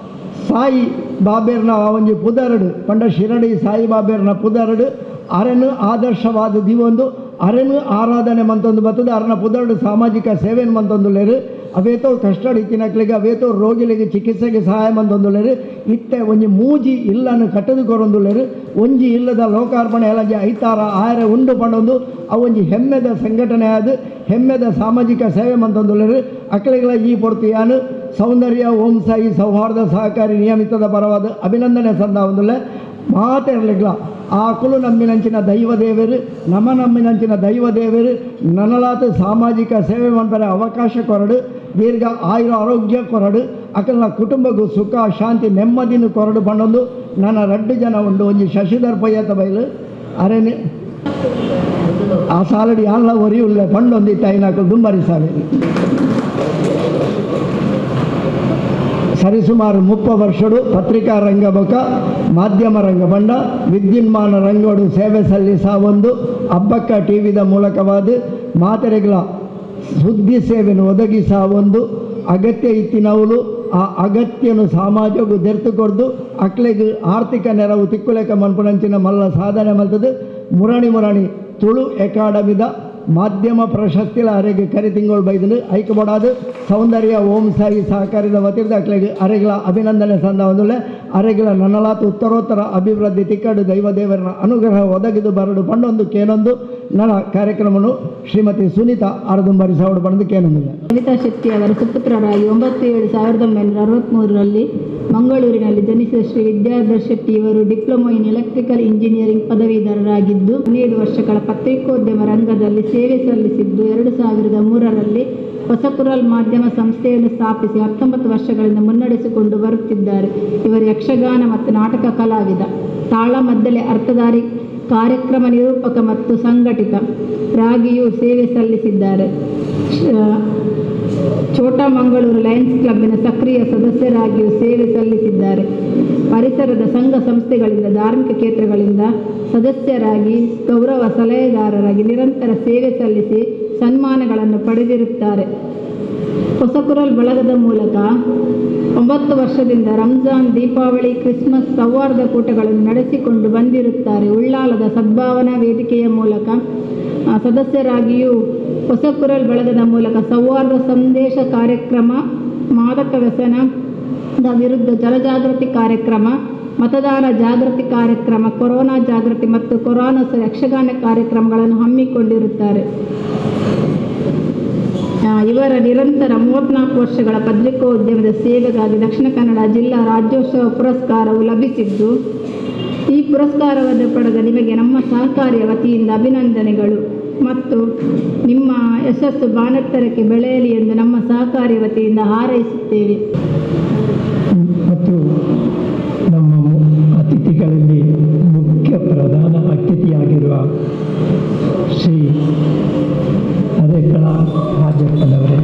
ಸಾಯಿ ಬಾಬೇರ್ನ ಒಂಜಿ ಪುದರಡು ಪಂಡ ಶಿರಡಿ ಸಾಯಿ ಬಾಬೇರ್ನ ಪುದರಡು ಅರೆನು ಆದರ್ಶವಾದ ದಿವೊಂದು ಅರೆನು ಆರಾಧನೆ ಮಂತೊಂದು ಬರ್ತದೆ ಅರನ ಪುದರಡು ಸಾಮಾಜಿಕ ಸೇವೆಯನ್ನು ಮಂತೊಂದು ಲೇರು ಅವೇತೋ ಕಷ್ಟಡ್ ಇತ್ತಿನಕ್ಲಿಗೆ ಅವೇತೋ ರೋಗಿಲಿಗೆ ಚಿಕಿತ್ಸೆಗೆ ಸಹಾಯ ಮಂದೊಂದುಳ್ಳೇರು ಇತ್ತೆ ಒಂಜಿ ಮೂಜಿ ಇಲ್ಲನ್ನು ಕಟ್ಟದು ಕೊರೊಂದುಳ್ಳೇರು ಒಂಜಿ ಇಲ್ಲದ ಲೋಕಾರ್ಪಣೆ ಎಲ್ಲ ಐತಾರ ಆಯರ ಉಂಡು ಪಂಡೊಂದು ಅವೊಂಜಿ ಹೆಮ್ಮೆದ ಸಂಘಟನೆ ಆದ ಹೆಮ್ಮೆದ ಸಾಮಾಜಿಕ ಸೇವೆ ಮಂತೊಂದುಳ್ಳೇರು ಅಕ್ಲೆಗಳ ಈ ಪೊರ್ತಿಯಾನು ಸೌಂದರ್ಯ ಓಂ ಸಾಯಿ ಸೌಹಾರ್ದ ಸಹಕಾರಿ ನಿಯಮಿತದ ಪರವಾದ ಅಭಿನಂದನೆ ಸಂದ ಒಂದುಳ್ಳೆ ಮಾತಿರಲಿಲ್ಲ ಆ ಕುಲು ನಮ್ಮಿನಂಚಿನ ದೈವ ದೇವರು ನಮ್ಮ ನಮ್ಮಿನಂಚಿನ ದೈವ ದೇವರು ನನಲಾತ ಸಾಮಾಜಿಕ ಸೇವೆ ಮಾಡ್ತಾರೆ ಅವಕಾಶ ಕೊರಡು ದೀರ್ಘ ಆಯುರ ಆರೋಗ್ಯ ಕೊರಡು ಅಕಲ್ನ ಕುಟುಂಬಕ್ಕೂ ಸುಖ ಶಾಂತಿ ನೆಮ್ಮದಿನ ಕೊರಡು ಬಂಡೊಂದು ನನ್ನ ರಡ್ಡು ಜನ ಉಂಡು ಒಂಜಿ ಶಶಿಧರ್ ಪಯ್ಯತ ಬೈಲು ಅರೆನೆ ಆ ಸಾಲಡಿ ಎಲ್ಲ ಒರಿಯುಳ್ಳೆ ಪಂಡೊಂದಿತ್ತ ಐನಾಕು ದುಂಬರಿ ಸಾವಿರ ಸರಿಸುಮಾರು ಮುಪ್ಪ ವರ್ಷಡು ಪತ್ರಿಕಾ ರಂಗ ಬೊಕ ಮಾಧ್ಯಮ ರಂಗ ಬಂಡ ವಿದ್ಯುನ್ಮಾನ ರಂಗೋಡು ಸೇವೆ ಸಲ್ಲಿಸ ಒಂದು ಹಬ್ಬಕ್ಕ ಟಿ ವಿದ ಮೂಲಕವಾದ ಮಾತೆರೆಗಳ ಸುದ್ದಿ ಸೇವೆಯನ್ನು ಒದಗಿಸ ಒಂದು ಅಗತ್ಯ ಇತ್ತಿನವಲು ಆ ಅಗತ್ಯನು ಸಮಾಜಕ್ಕೂ ದೆರ್ತು ಕೊಡ್ದು ಅಕ್ಲೆಗ್ ಆರ್ಥಿಕ ನೆರವು ತಿಕ್ಕುಲೆಕ ಮನ್ಪುನಂಚಿನ ಮಲ್ಲ ಸಾಧನೆ ಮಲ್ತದು ಮುರಣಿ ಮುರಣಿ ತುಳು ಅಕಾಡೆಮಿದ ಮಾಧ್ಯಮ ಪ್ರಶಸ್ತಿಲ ಅರೆಗೆ ಕರಿ ತಿಂಗಳು ಬೈದನು ಐಕಬಡಾದು ಸೌಂದರ್ಯ ಓಂ ಸಾಯಿ ಸಹಕಾರಿದ ವತಿರ್ದ ಅಕ್ಲೆಗೆ ಅರೆಗಳ ಅಭಿನಂದನೆ ಸಂದ ಒಂದುಲೆ ಅರೆಗಳ ನನ್ನಲಾತ ಉತ್ತರೋತ್ತರ ಅಭಿವೃದ್ಧಿ ತಿಕ್ಕಡು ದೈವ ದೇವರ ಅನುಗ್ರಹ ಒದಗಿದು ಬರಡು ಪಂಡೊಂದು ಕೇನೊಂದು ನನ್ನ ಕಾರ್ಯಕ್ರಮವನ್ನು ಶ್ರೀಮತಿ ಸುನೀತಾ ಅರದುಂಬರಿ ಸಾವಿರ ಪಡೆದು ಕೇನೊಂದಿದೆ ಕವಿತಾ ಶೆಟ್ಟಿ ಅವರ ಸುಪುತ್ರರಾಗಿ ಒಂಬತ್ತು ಏಳು ಸಾವಿರದ ಒಂಬೈನೂರ ಅರವತ್ತ್ಮೂರರಲ್ಲಿ ಮಂಗಳೂರಿನಲ್ಲಿ ಜನಿಸಿದ ಶ್ರೀ ವಿದ್ಯಾಧರ್ ಶೆಟ್ಟಿ ಇವರು ಡಿಪ್ಲೊಮಾ ಇನ್ ಎಲೆಕ್ಟ್ರಿಕಲ್ ಇಂಜಿನಿಯರಿಂಗ್ ಪದವೀಧರರಾಗಿದ್ದು ಹದಿನೈದು ವರ್ಷಗಳ ಪತ್ರಿಕೋದ್ಯಮ ರಂಗದಲ್ಲಿ ಸೇವೆ ಸಲ್ಲಿಸಿದ್ದು ಎರಡು ಸಾವಿರದ ಮೂರರಲ್ಲಿ ಹೊಸಕುರಲ್ ಮಾಧ್ಯಮ ಸಂಸ್ಥೆಯನ್ನು ಸ್ಥಾಪಿಸಿ ಹತ್ತೊಂಬತ್ತು ವರ್ಷಗಳಿಂದ ಮುನ್ನಡೆಸಿಕೊಂಡು ಬರುತ್ತಿದ್ದಾರೆ ಇವರು ಯಕ್ಷಗಾನ ಮತ್ತು ನಾಟಕ ಕಲಾವಿದ ತಾಳ ಮದ್ದಲೆ ಅರ್ಥಧಾರಿ ಕಾರ್ಯಕ್ರಮ ನಿರೂಪಕ ಮತ್ತು ಸಂಘಟಿತ ರಾಗಿಯೂ ಸೇವೆ ಸಲ್ಲಿಸಿದ್ದಾರೆ ಶ- ಛೋಟಾ ಮಂಗಳೂರು ಲಯನ್ಸ್ ಕ್ಲಬ್ಬಿನ ಸಕ್ರಿಯ ಸದಸ್ಯರಾಗಿಯೂ ಸೇವೆ ಸಲ್ಲಿಸಿದ್ದಾರೆ ಪರಿಸರದ ಸಂಘ ಸಂಸ್ಥೆಗಳಿಂದ ಧಾರ್ಮಿಕ ಕ್ಷೇತ್ರಗಳಿಂದ ಸದಸ್ಯರಾಗಿ ಗೌರವ ಸಲಹೆಗಾರರಾಗಿ ನಿರಂತರ ಸೇವೆ ಸಲ್ಲಿಸಿ ಸನ್ಮಾನಗಳನ್ನು ಪಡೆದಿರುತ್ತಾರೆ ಹೊಸಕುರಲ್ ಬಳಗದ ಮೂಲಕ ಒಂಬತ್ತು ವರ್ಷದಿಂದ ರಂಜಾನ್ ದೀಪಾವಳಿ ಕ್ರಿಸ್ಮಸ್ ಸೌಹಾರ್ದ ಕೂಟಗಳನ್ನು ನಡೆಸಿಕೊಂಡು ಬಂದಿರುತ್ತಾರೆ ಉಳ್ಳಾಲದ ಸದ್ಭಾವನಾ ವೇದಿಕೆಯ ಮೂಲಕ ಆ, ಸದಸ್ಯರಾಗಿಯೂ ಹೊಸಕುರಲ್ ಬಳಗದ ಮೂಲಕ ಸೌಹಾರ್ದ ಸಂದೇಶ ಕಾರ್ಯಕ್ರಮ ಮಾದಕ ವ್ಯಸನದ ವಿರುದ್ಧ ಜನಜಾಗೃತಿ ಕಾರ್ಯಕ್ರಮ ಮತದಾರ ಜಾಗೃತಿ ಕಾರ್ಯಕ್ರಮ ಕೊರೋನಾ ಜಾಗೃತಿ ಮತ್ತು ಕೊರೋನಾ ಯಕ್ಷಗಾನ ಕಾರ್ಯಕ್ರಮಗಳನ್ನು ಹಮ್ಮಿಕೊಂಡಿರುತ್ತಾರೆ ಆ, ಇವರ ನಿರಂತರ ಮೂವತ್ನಾಲ್ಕು ವರ್ಷಗಳ ಪತ್ರಿಕೋದ್ಯಮದ ಸೇವೆಗಾಗಿ ದಕ್ಷಿಣ ಕನ್ನಡ ಜಿಲ್ಲಾ ರಾಜ್ಯೋತ್ಸವ ಪುರಸ್ಕಾರವು ಲಭಿಸಿದ್ದು ಈ ಪುರಸ್ಕಾರವನ್ನು ಪಡೆದ ನಿಮಗೆ ನಮ್ಮ ಸಹಕಾರಿಯ ವತಿಯಿಂದ ಅಭಿನಂದನೆಗಳು ಮತ್ತು ನಿಮ್ಮ ಯಶಸ್ಸು ಬಾನೆತ್ತರಕ್ಕೆ ಬೆಳೆಯಲಿ ಎಂದು ನಮ್ಮ ಸಹಕಾರಿ ವತಿಯಿಂದ ಹಾರೈಸುತ್ತೇವೆ ಮತ್ತು ನಮ್ಮ ಮು- ಅತಿಥಿಗಳಲ್ಲಿ ಮುಖ್ಯ ಪ್ರಧಾನ ಅತಿಥಿಯಾಗಿರುವ ಶ್ರೀ ಅರೇಕಳ ರಾಜಪ್ಪನವರೇ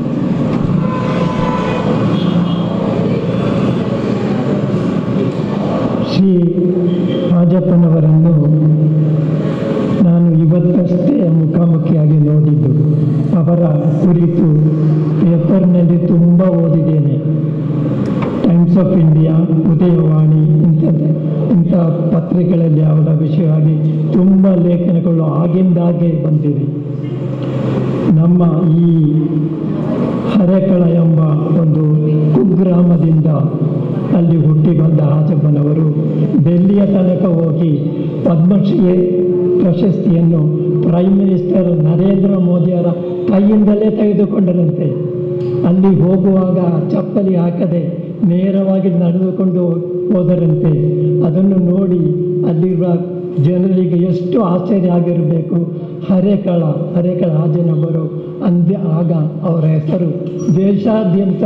ಶ್ರೀ ರಾಜಪ್ಪನವರನ್ನು ನಾನು ಇವತ್ತಷ್ಟೇ ಮುಖಾಮುಖಿಯಾಗಿ ನೋಡಿದ್ದು ಅವರ ಕುರಿತು ಪೇಪರ್ನಲ್ಲಿ ತುಂಬ ಓದಿದ್ದೇನೆ ಟೈಮ್ಸ್ ಆಫ್ ಇಂಡಿಯಾ ಉದಯವಾಣಿ ಇಂಥದ್ದೇ ಇಂಥ ಪತ್ರಿಕೆಗಳಲ್ಲಿ ಅವರ ವಿಷಯವಾಗಿ ತುಂಬ ಲೇಖನಗಳು ಆಗಿಂದಾಗೆ ಬಂದಿವೆ ನಮ್ಮ ಈ ಹರೆಕಳ ಎಂಬ ಒಂದು ಕುಗ್ರಾಮದಿಂದ ಅಲ್ಲಿ ಹುಟ್ಟಿ ಬಂದ ಹಾಜಪ್ಪನವರು ಡೆಲ್ಲಿಯ ತನಕ ಹೋಗಿ ಪದ್ಮಶ್ರೀ ಪ್ರಶಸ್ತಿಯನ್ನು ಪ್ರೈಮ್ ಮಿನಿಸ್ಟರ್ ನರೇಂದ್ರ ಮೋದಿಯವರ ಕೈಯಿಂದಲೇ ತೆಗೆದುಕೊಂಡರಂತೆ ಅಲ್ಲಿ ಹೋಗುವಾಗ ಚಪ್ಪಲಿ ಹಾಕದೆ ನೇರವಾಗಿ ನಡೆದುಕೊಂಡು ಹೋದರಂತೆ ಅದನ್ನು ನೋಡಿ ಅಲ್ಲಿರುವ ಜನರಿಗೆ ಎಷ್ಟು ಆಶ್ಚರ್ಯ ಆಗಿರಬೇಕು ಹರೇಕಳ ಹರೇಕಳ ಹಾಜನವರು ಅಂದ ಆಗ ಅವರ ಹೆಸರು ದೇಶಾದ್ಯಂತ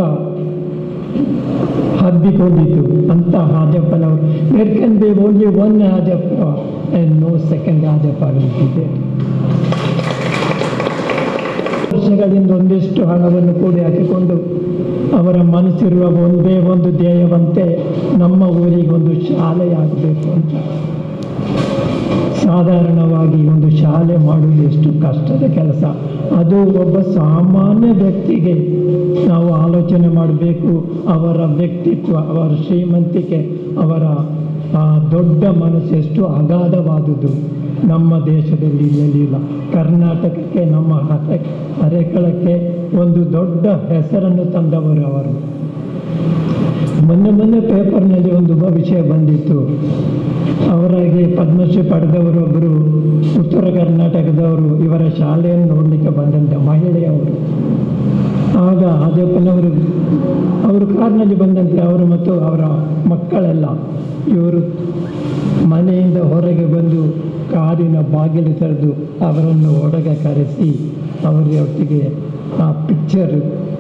ಹಬ್ಬಿಕೊಂಡಿತು ಅಂತ ಹಾಜಪ್ಪನವರು there can be only one Hajappa and no second Hajappa ಆಗುತ್ತಿದೆ ವರ್ಷಗಳಿಂದ ಒಂದಿಷ್ಟು ಹಣವನ್ನು ಕೂಡಿ ಹಾಕಿಕೊಂಡು ಅವರ ಮನಸ್ಸಿರುವ ಒಂದೇ ಒಂದು ಧ್ಯೇಯವಂತೆ ನಮ್ಮ ಊರಿಗೆ ಒಂದು ಶಾಲೆಯಾಗಬೇಕು ಅಂತ ಸಾಧಾರಣವಾಗಿ ಒಂದು ಶಾಲೆ ಮಾಡುವುದು ಎಷ್ಟು ಕಷ್ಟದ ಕೆಲಸ ಅದು ಒಬ್ಬ ಸಾಮಾನ್ಯ ವ್ಯಕ್ತಿಗೆ ನಾವು ಆಲೋಚನೆ ಮಾಡಬೇಕು ಅವರ ವ್ಯಕ್ತಿತ್ವ ಅವರ ಶ್ರೀಮಂತಿಕೆ ಅವರ ಆ ದೊಡ್ಡ ಮನಸ್ಸು ಎಷ್ಟು ಅಗಾಧವಾದುದು ನಮ್ಮ ದೇಶದಲ್ಲಿ ಎಲ್ಲಿಲ್ಲ ಕರ್ನಾಟಕಕ್ಕೆ ನಮ್ಮ ಹತ ಹರೆಕಳಕ್ಕೆ ಒಂದು ದೊಡ್ಡ ಹೆಸರನ್ನು ತಂದವರು ಅವರು ಮೊನ್ನೆ ಮೊನ್ನೆ ಪೇಪರ್ನಲ್ಲಿ ಒಂದು ವಿಷಯ ಬಂದಿತ್ತು ಅವರಿಗೆ ಪದ್ಮಶ್ರೀ ಪಡೆದವರೊಬ್ಬರು ಉತ್ತರ ಕರ್ನಾಟಕದವರು ಇವರ ಶಾಲೆಯನ್ನು ನೋಡಲಿಕ್ಕೆ ಬಂದಂತೆ ಮಹಿಳೆಯವರು ಆಗ ಅಜ ಹಾಜಪ್ಪನವರು ಅವರು ಕಾರ್ನಲ್ಲಿ ಬಂದಂತೆ ಅವರು ಮತ್ತು ಅವರ ಮಕ್ಕಳೆಲ್ಲ ಇವರು ಮನೆಯಿಂದ ಹೊರಗೆ ಬಂದು ಕಾರಿನ ಬಾಗಿಲು ತೆರೆದು ಅವರನ್ನು ಒಳಗೆ ಕರೆಸಿ ಅವರ ಒಟ್ಟಿಗೆ ಆ ಪಿಕ್ಚರ್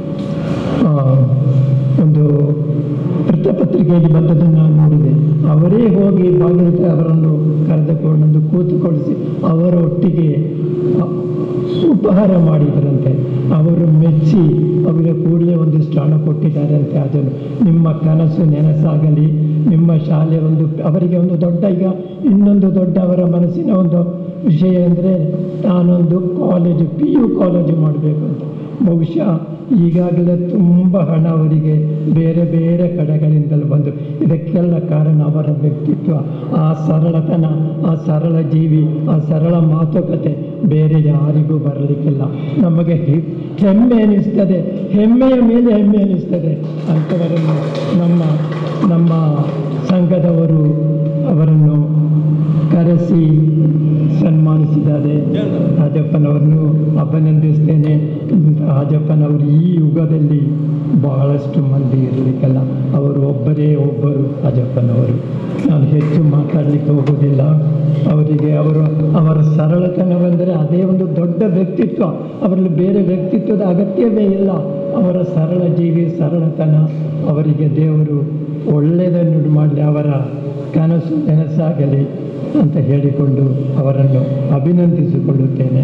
ಒಂದು ವೃತ್ತಪತ್ರಿಕೆಯಲ್ಲಿ ಬಂದದ್ದನ್ನು ನಾನು ನೋಡಿದೆ ಅವರೇ ಹೋಗಿ ಬಾಗಿಲು ತೆ- ಅವರನ್ನು ಕರೆದುಕೊಂಡು ಕೂತುಕೊಳಿಸಿ ಅವರ ಒಟ್ಟಿಗೆ ಅ, ಉಪಹಾರ ಮಾಡಿದರಂತೆ ಅವರು ಮೆಚ್ಚಿ ಅವರಿಗೆ ಕೂಡಲೇ ಒಂದಿಷ್ಟು ಹಣ ಕೊಟ್ಟಿದ್ದಾರಂತೆ ಅದನ್ನು ನಿಮ್ಮ ಕನಸು ನೆನಸಾಗಲಿ ನಿಮ್ಮ ಶಾಲೆ ಒಂದು ಅವರಿಗೆ ಒಂದು ದೊಡ್ಡ ಈಗ ಇನ್ನೊಂದು ದೊಡ್ಡ ಅವರ ಮನಸ್ಸಿನ ಒಂದು ವಿಷಯ ಅಂದರೆ ನಾನೊಂದು ಕಾಲೇಜು ಪಿ ಯು ಕಾಲೇಜು ಮಾಡಬೇಕು ಅಂತ ಬಹುಶಃ ಈಗಾಗಲೇ ತುಂಬ ಹಣ ಅವರಿಗೆ ಬೇರೆ ಬೇರೆ ಕಡೆಗಳಿಂದಲೂ ಬಂದು ಇದಕ್ಕೆಲ್ಲ ಕಾರಣ ಅವರ ವ್ಯಕ್ತಿತ್ವ ಆ ಸರಳತನ ಆ ಸರಳ ಜೀವಿ ಆ ಸರಳ ಮಾತುಕತೆ ಬೇರೆ ಯಾರಿಗೂ ಬರಲಿಕ್ಕಿಲ್ಲ ನಮಗೆ ಹೆ- ಹೆಮ್ಮೆ ಅನಿಸ್ತದೆ ಹೆಮ್ಮೆಯ ಮೇಲೆ ಹೆಮ್ಮೆ ಅನಿಸ್ತದೆ ಅಂಥವರನ್ನು ನಮ್ಮ ನಮ್ಮ ಸಂಘದವರು ಅವರನ್ನು ಕರೆಸಿ ಸನ್ಮಾನಿಸಿದ್ದಾರೆ ರಾಜಪ್ಪನವರನ್ನು ಅಭಿನಂದಿಸ್ತೇನೆ ರಾಜಪ್ಪನವರು ಈ ಯುಗದಲ್ಲಿ ಬಹಳಷ್ಟು ಮಂದಿ ಇರಲಿಕ್ಕೆಲ್ಲ ಅವರು ಒಬ್ಬರೇ ಒಬ್ಬರು ರಾಜಪ್ಪನವರು ನಾನು ಹೆಚ್ಚು ಮಾತಾಡಲಿಕ್ಕೆ ಹೋಗೋದಿಲ್ಲ ಅವರಿಗೆ ಅವರು ಅವರ ಸರಳತನವೆಂದರೆ ಅದೇ ಒಂದು ದೊಡ್ಡ ವ್ಯಕ್ತಿತ್ವ ಅವರಲ್ಲಿ ಬೇರೆ ವ್ಯಕ್ತಿತ್ವದ ಅಗತ್ಯವೇ ಇಲ್ಲ ಅವರ ಸರಳ ಜೀವಿ ಸರಳತನ ಅವರಿಗೆ ದೇವರು ಒಳ್ಳೆಯದನ್ನು ಮಾಡಲಿ ಅವರ ಕನಸು ನೆನಸಾಗಲಿ ಅಂತ ಹೇಳಿಕೊಂಡು ಅವರನ್ನು ಅಭಿನಂದಿಸಿಕೊಳ್ಳುತ್ತೇನೆ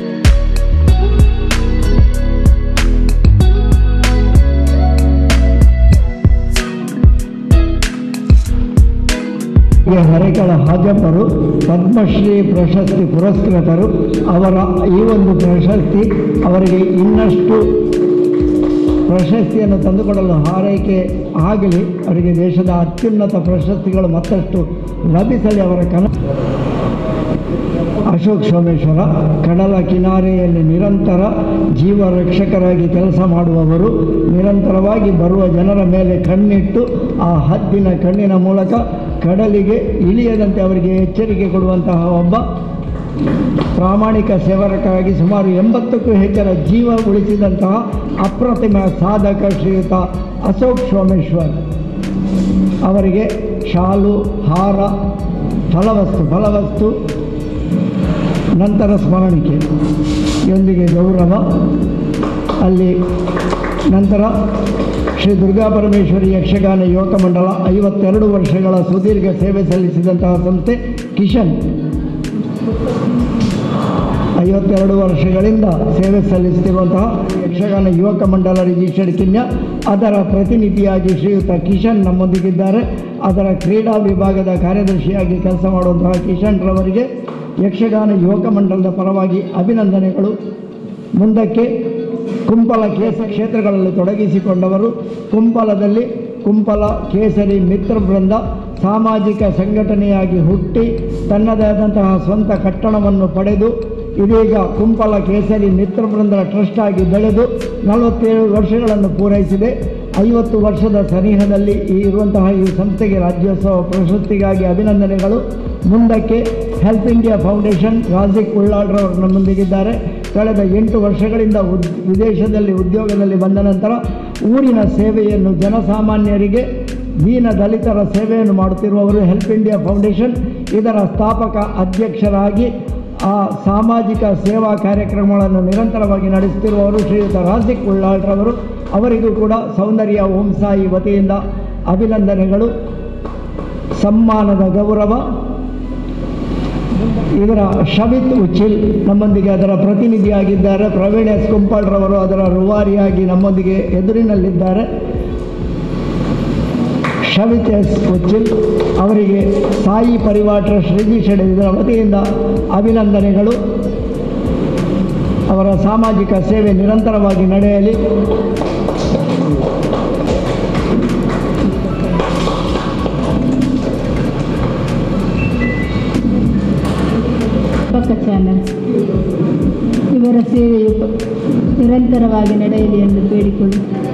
ಹೀಗೆ ಹರೇಕಳ ಹಾಜಪ್ಪರು ಪದ್ಮಶ್ರೀ ಪ್ರಶಸ್ತಿ ಪುರಸ್ಕೃತರು ಅವರ ಈ ಒಂದು ಪ್ರಶಸ್ತಿ ಅವರಿಗೆ ಇನ್ನಷ್ಟು ಪ್ರಶಸ್ತಿಯನ್ನು ತಂದುಕೊಡಲು ಹಾರೈಕೆ ಆಗಲಿ ಅವರಿಗೆ ದೇಶದ ಅತ್ಯುನ್ನತ ಪ್ರಶಸ್ತಿಗಳು ಮತ್ತಷ್ಟು ಲಭಿಸಲಿ ಅವರ ಕನ ಅಶೋಕ್ ಸೋಮೇಶ್ವರ ಕಡಲ ಕಿನಾರೆಯಲ್ಲಿ ನಿರಂತರ ಜೀವ ರಕ್ಷಕರಾಗಿ ಕೆಲಸ ಮಾಡುವವರು ನಿರಂತರವಾಗಿ ಬರುವ ಜನರ ಮೇಲೆ ಕಣ್ಣಿಟ್ಟು ಆ ಹದ್ದಿನ ಕಣ್ಣಿನ ಮೂಲಕ ಕಡಲಿಗೆ ಇಳಿಯದಂತೆ ಅವರಿಗೆ ಎಚ್ಚರಿಕೆ ಕೊಡುವಂತಹ ಒಬ್ಬ ಪ್ರಾಮಾಣಿಕ ಸೇವಕರಾಗಿ ಸುಮಾರು ಎಂಬತ್ತಕ್ಕೂ ಹೆಚ್ಚರ ಜೀವ ಉಳಿಸಿದಂತಹ ಅಪ್ರತಿಮ ಸಾಧಕ ಶ್ರೀಯುತ ಅಶೋಕ್ ಸೋಮೇಶ್ವರ್ ಅವರಿಗೆ ಶಾಲು ಹಾರ ಫಲವಸ್ತು ಫಲವಸ್ತು ನಂತರ ಸ್ಮರಣಿಕೆ ಯೊಂದಿಗೆ ಗೌರವ ಅಲ್ಲಿ ನಂತರ ಶ್ರೀ ದುರ್ಗಾ ಪರಮೇಶ್ವರಿ ಯಕ್ಷಗಾನ ಯುವಕ ಮಂಡಲ ಐವತ್ತೆರಡು ವರ್ಷಗಳ ಸುದೀರ್ಘ ಸೇವೆ ಸಲ್ಲಿಸಿದಂತಹ ಸಂಸ್ಥೆ ಕಿಶನ್ ಐವತ್ತೆರಡು ವರ್ಷಗಳಿಂದ ಸೇವೆ ಸಲ್ಲಿಸುತ್ತಿರುವಂತಹ ಯಕ್ಷಗಾನ ಯುವಕ ಮಂಡಲ ರಿಜಿಸ್ಟರ್ಡ್ ಕಿನ್ಯ ಅದರ ಪ್ರತಿನಿಧಿಯಾಗಿ ಶ್ರೀಯುತ ಕಿಶನ್ ನಮ್ಮೊಂದಿಗಿದ್ದಾರೆ ಅದರ ಕ್ರೀಡಾ ವಿಭಾಗದ ಕಾರ್ಯದರ್ಶಿಯಾಗಿ ಕೆಲಸ ಮಾಡುವಂತಹ ಕಿಶನ್ ರವರಿಗೆ ಯಕ್ಷಗಾನ ಯುವಕ ಮಂಡಲದ ಪರವಾಗಿ ಅಭಿನಂದನೆಗಳು ಮುಂದಕ್ಕೆ ಕುಂಪಲ ಕೇಸ ಕ್ಷೇತ್ರಗಳಲ್ಲಿ ತೊಡಗಿಸಿಕೊಂಡವರು ಕುಂಪಲದಲ್ಲಿ ಕುಂಪಲ ಕೇಸರಿ ಮಿತ್ರ ಬೃಂದ ಸಾಮಾಜಿಕ ಸಂಘಟನೆಯಾಗಿ ಹುಟ್ಟಿ ತನ್ನದೇ ಆದಂತಹ ಸ್ವಂತ ಕಟ್ಟಣವನ್ನು ಪಡೆದು ಇದೀಗ ಕುಂಪಲ ಕೇಸರಿ ಮಿತ್ರ ಬೃಂದದ ಟ್ರಸ್ಟ್ ಆಗಿ ಬೆಳೆದು ನಲವತ್ತೇಳು ವರ್ಷಗಳನ್ನು ಪೂರೈಸಿದೆ ಐವತ್ತು ವರ್ಷದ ಸನಿಹದಲ್ಲಿ ಈ ಇರುವಂತಹ ಈ ಸಂಸ್ಥೆಗೆ ರಾಜ್ಯೋತ್ಸವ ಪ್ರಶಸ್ತಿಗಾಗಿ ಅಭಿನಂದನೆಗಳು ಮುಂದಕ್ಕೆ ಹೆಲ್ತ್ ಇಂಡಿಯಾ ಫೌಂಡೇಶನ್ ರಾಜಿಕ್ ಉಳ್ಳಾಳ್ರವರು ನಮ್ಮೊಂದಿಗಿದ್ದಾರೆ ಕಳೆದ ಎಂಟು ವರ್ಷಗಳಿಂದ ಉದ್ ವಿದೇಶದಲ್ಲಿ ಉದ್ಯೋಗದಲ್ಲಿ ಬಂದ ನಂತರ ಊರಿನ ಸೇವೆಯನ್ನು ಜನಸಾಮಾನ್ಯರಿಗೆ ದೀನ ದಲಿತರ ಸೇವೆಯನ್ನು ಮಾಡುತ್ತಿರುವವರು ಹೆಲ್ಪ್ ಇಂಡಿಯಾ ಫೌಂಡೇಶನ್ ಇದರ ಸ್ಥಾಪಕ ಅಧ್ಯಕ್ಷರಾಗಿ ಆ ಸಾಮಾಜಿಕ ಸೇವಾ ಕಾರ್ಯಕ್ರಮಗಳನ್ನು ನಿರಂತರವಾಗಿ ನಡೆಸುತ್ತಿರುವವರು ಶ್ರೀಯುತ ರಾಜಿಕ್ ಉಳ್ಳಾಳ್ರವರು ಅವರಿಗೂ ಕೂಡ ಸೌಂದರ್ಯ ಓಂ ಸಾಯಿ ವತಿಯಿಂದ ಅಭಿನಂದನೆಗಳು ಸಮ್ಮಾನದ ಗೌರವ ಇದರ ಶಮಿತ್ ಉಚ್ಚಿಲ್ ನಮ್ಮೊಂದಿಗೆ ಅದರ ಪ್ರತಿನಿಧಿಯಾಗಿದ್ದಾರೆ ಪ್ರವೀಣ್ ಎಸ್ ಕುಂಪಾಳ್ರವರು ಅದರ ರೂವಾರಿಯಾಗಿ ನಮ್ಮೊಂದಿಗೆ ಎದುರಿನಲ್ಲಿದ್ದಾರೆ ಶಮಿತ್ ಎಸ್ ಉಚ್ಚಿಲ್ ಅವರಿಗೆ ಸಾಯಿ ಪರಿವಾರ ಟ್ರಸ್ಟ್ ರಿಜಿಸ್ಟರ್ಡ್ ಇದರ ವತಿಯಿಂದ ಅಭಿನಂದನೆಗಳು ಅವರ ಸಾಮಾಜಿಕ ಸೇವೆ ನಿರಂತರವಾಗಿ ನಡೆಯಲಿ ಪಕ್ಕ ಚಾನಲ್ ಇವರ ಸೇವೆಯು ನಿರಂತರವಾಗಿ ನಡೆಯಲಿ ಎಂದು ಬೇಡಿಕೊಳ್ಳುತ್ತೇನೆ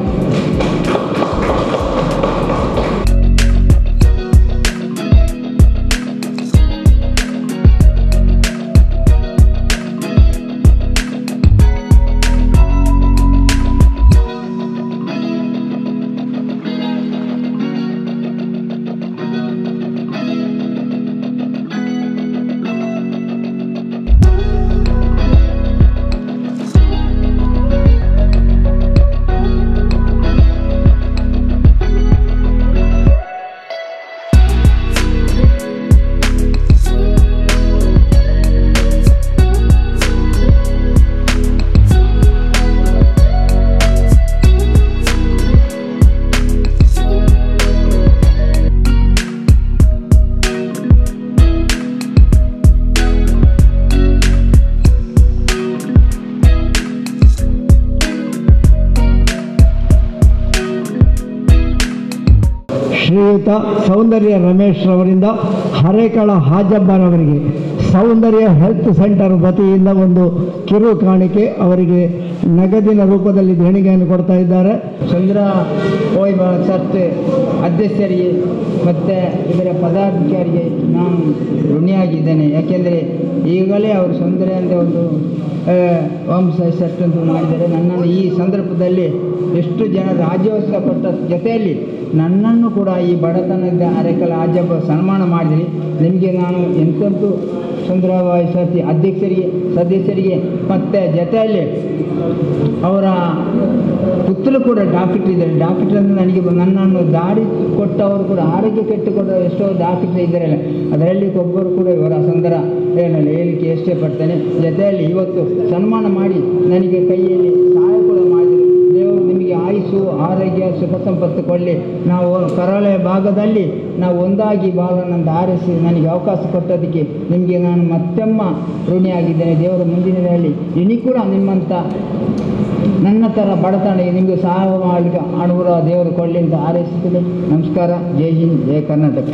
ಶ್ರೀಯುತ ಸೌಂದರ್ಯ ರಮೇಶ್ ರವರಿಂದ ಹರೇಕಳ ಹಾಜಬ್ಬರವರಿಗೆ ಸೌಂದರ್ಯ ಹೆಲ್ತ್ ಸೆಂಟರ್ ವತಿಯಿಂದ ಒಂದು ಕಿರು ಕಾಣಿಕೆ ಅವರಿಗೆ ನಗದಿನ ರೂಪದಲ್ಲಿ ದೇಣಿಗೆಯನ್ನು ಕೊಡ್ತಾ ಇದ್ದಾರೆ ಚಂದ್ರ ಓಯ್ಬ ಸರ್ತ್ ಅಧ್ಯಕ್ಷರಿಗೆ ಮತ್ತು ಇದರ ಪದಾಧಿಕಾರಿಗೆ ನಾನು ಋಣಿಯಾಗಿದ್ದೇನೆ ಯಾಕೆಂದರೆ ಈಗಲೇ ಅವರು ಸೌಂದರ್ಯ ಅಂತ ಒಂದು ಆ, ವಂಶ ಸೆಟ್ ಅಂತ ಮಾಡಿದ್ದಾರೆ ನನ್ನನ್ನು ಈ ಸಂದರ್ಭದಲ್ಲಿ ಎಷ್ಟು ಜನ ರಾಜ್ಯೋತ್ಸವ ಕೊಟ್ಟ ಜೊತೆಯಲ್ಲಿ ನನ್ನನ್ನು ಕೂಡ ಈ ಬಡತನದ ಅರೆಕಲ ರಾಜ್ಯ ಸನ್ಮಾನ ಮಾಡಿದ್ರಿ ನಿಮಗೆ ನಾನು ಎಂತೆಂತೂ ಸುಂದರವಾಗಿ ಸರ್ತಿ ಅಧ್ಯಕ್ಷರಿಗೆ ಸದಸ್ಯರಿಗೆ ಮತ್ತು ಜೊತೆಯಲ್ಲಿ ಅವರ ಪುತ್ರರು ಕೂಡ ಡಾಕ್ಟರ್ ಇದ್ದಾರೆ ಡಾಕ್ಟರ್ ಅಂದರೆ ನನಗೆ ನನ್ನನ್ನು ದಾರಿ ಕೊಟ್ಟವರು ಕೂಡ ಆರೋಗ್ಯ ಕೆಟ್ಟು ಕೊಟ್ಟ ಎಷ್ಟೋ ಡಾಕ್ಟರ್ ಇದ್ದಾರಲ್ಲ ಅದರಲ್ಲಿ ಒಬ್ಬರು ಕೂಡ ಇವರ ಸುಂದರ ಏನಲ್ಲ ಹೇಳಿಕೆ ಇಷ್ಟೇ ಪಡ್ತೇನೆ ಜೊತೆಯಲ್ಲಿ ಇವತ್ತು ಸನ್ಮಾನ ಮಾಡಿ ನನಗೆ ಕೈಯಲ್ಲಿ ಸಹಾಯ ಕೂಡ ಮಾಡಿದರು ದೇವರು ನಿಮಗೆ ಆಯುಸ್ಸು ಆರೋಗ್ಯ ಸುಖ ಸಂಪತ್ತು ಕೊಡಲಿ ನಾವು ಕರಾವಳಿ ಭಾಗದಲ್ಲಿ ನಾವು ಒಂದಾಗಿ ಬಾಳನಂತ ಆರಿಸಿ ನನಗೆ ಅವಕಾಶ ಕೊಟ್ಟದಕ್ಕೆ ನಿಮಗೆ ನಾನು ಮತ್ತೊಮ್ಮ ಋಣಿಯಾಗಿದ್ದೇನೆ ದೇವರ ಮುಂದಿನ ದಿನದಲ್ಲಿ ಇನಿ ಕೂಡ ನಿಮ್ಮಂಥ ನನ್ನ ಥರ ಬಡತನಿಗೆ ನಿಮಗೆ ಸಹಾಯ ಮಾಡಲಿಕ್ಕೆ ಅನುಗ್ರಹ ದೇವರು ಕೊಡಲಿ ಅಂತ ಹಾರೈಸುತ್ತದೆ ನಮಸ್ಕಾರ ಜೈ ಹಿಂದ್ ಜೈ ಕರ್ನಾಟಕ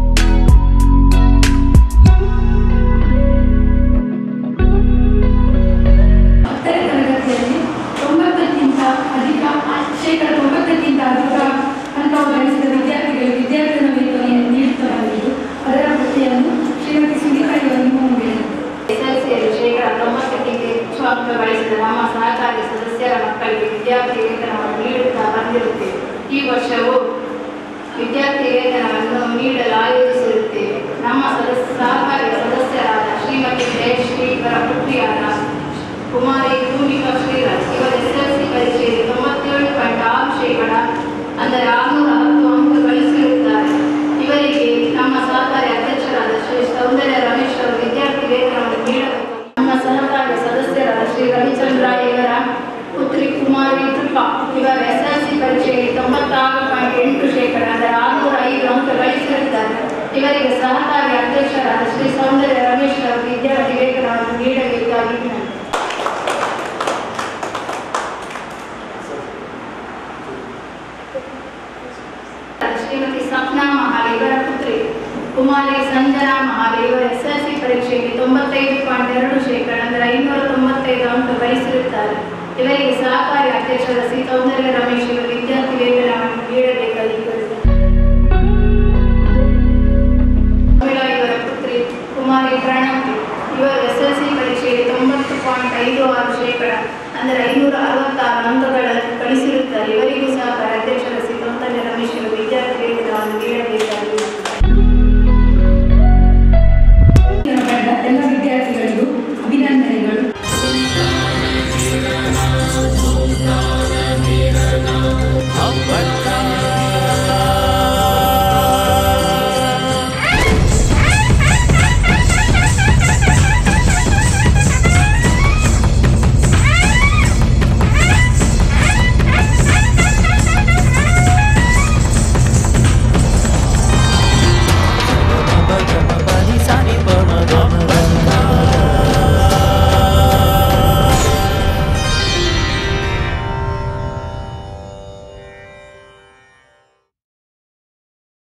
ಹತ್ತನೇ ತರಗತಿಯಲ್ಲಿ ತೊಂಬತ್ತಕ್ಕಿಂತ ಅಧಿಕ ಶೇಕಡ ತೊಂಬತ್ತಕ್ಕಿಂತ ಅಧಿಕ ಅಂಕ ಗಳಿಸಿದ ವಿದ್ಯಾರ್ಥಿಗಳಿಗೆ ವಿದ್ಯಾರ್ಥಿಗಳ ವೇತನೆಯನ್ನು ನೀಡುತ್ತಾ ಬಂದಿದ್ದು ಅದರ ಪಟ್ಟಿಯನ್ನು ಶ್ರೀಮತಿ ಸುನೀತಾ ಇವರು ನಿಮ್ಮ ಮುಂದೆ ಎಸ್ಎಲ್ಸಿಯಲ್ಲಿ ಶೇಕಡ ತೊಂಬತ್ತಕ್ಕಿಂತ ಹೆಚ್ಚು ಅಂಕ ಗಳಿಸಿದ ನಮ್ಮ ಸಹಕಾರಿ ಸದಸ್ಯರ ಮಕ್ಕಳಿಗೆ ವಿದ್ಯಾರ್ಥಿ ವೇತನವನ್ನು ನೀಡುತ್ತಾ ಬಂದಿರುತ್ತೇವೆ ಈ ವರ್ಷವೂ ವಿದ್ಯಾರ್ಥಿ ವೇತನವನ್ನು ನೀಡಲು ಆಯೋಜಿಸಿರುತ್ತೇವೆ ನಮ್ಮ ಸದಸ್ಯ ಸಹಕಾರಿ ಸದಸ್ಯರಾದ ಶ್ರೀಮತಿ ಜಯಶ್ರೀ ಇವರ ಪುತ್ರಿಯಾದ ಕುಮಾರಿ ಭೂಮಿಕಾ ಶ್ರೀರಾಜ್ ಇವರ ಎಸ್ಎಲ್ಸಿ ಪರೀಕ್ಷೆಯಲ್ಲಿ ತೊಂಬತ್ತೇಳು ಪಾಯಿಂಟ್ ಆರು ಶೇಕಡ ಅಂದರೆ ಆರುನೂರ ಹತ್ತು ಅಂಕ ಗಳಿಸಿರುತ್ತಾರೆ ಇವರಿಗೆ ನಮ್ಮ ಸಹಕಾರಿ ಅಧ್ಯಕ್ಷರಾದ ಶ್ರೀ ಸೌಂದರ್ಯ ರಮೇಶ್ ಅವರು ವಿದ್ಯಾರ್ಥಿ ವೇತನವನ್ನು ನೀಡಬೇಕು ನಮ್ಮ ಸಹಕಾರಿ ಸದಸ್ಯರಾದ ಶ್ರೀ ರವಿಚಂದ್ರ ಇವರ ಪುತ್ರಿ ಕುಮಾರಿ ಕೃಪಾ ಇವರ ಎಸ್ಎಲ್ಸಿ ಪರೀಕ್ಷೆಯಲ್ಲಿ ತೊಂಬತ್ತಾರು ಪಾಯಿಂಟ್ ಎಂಟು ಶೇಕಡ ಅಂದರೆ ಆರುನೂರ ಐದು ಅಂಕ ಗಳಿಸಿರುತ್ತಾರೆ ಇವರಿಗೆ ಸಹಕಾರಿ ಅಧ್ಯಕ್ಷರಾದ ಶ್ರೀ ಸೌಂದರ್ಯ ರಮೇಶ್ ಅವರು ವಿದ್ಯಾರ್ಥಿ ವೇತನವನ್ನು ನೀಡಬೇಕಾಗಿ ವಿನಂತಿ. ಶ್ರೀಮತಿ ಸಪ್ನಾ ಮಹಾಲ್ ಇವರ ಪುತ್ರಿ ಕುಮಾರಿ ಸಂಜನಾ ಮಹಾಲ್ ಇವರ ಎಸ್ಎಲ್ಸಿ ಪರೀಕ್ಷೆಯಲ್ಲಿ ತೊಂಬತ್ತೈದು ಪಾಯಿಂಟ್ ಎರಡು ಶೇಕಡ ಅಂದರೆ ಐನೂರ ತೊಂಬತ್ತೈದು ಅಂಕ ಗಳಿಸಿರುತ್ತಾರೆ ಇವರಿಗೆ ಸಹಕಾರಿ ಅಧ್ಯಕ್ಷರ ಶ್ರೀ ಸೌಂದರ್ಯ ರಮೇಶ್ ಇವರು ವಿದ್ಯಾರ್ಥಿ ವೇತನವನ್ನು ನೀಡಬೇಕಾಗಿದ್ದರು ಮಹಿಳಾ ಇವರ ಪುತ್ರಿ ಕುಮಾರಿ ಪ್ರಣತಿ ಇವರು ಎಸ್ಎಲ್ಸಿ ಪರೀಕ್ಷೆಯಲ್ಲಿ ತೊಂಬತ್ತು ಪಾಯಿಂಟ್ ಐದು ಆರು ಶೇಕಡ ಅಂದರೆ ಐನೂರ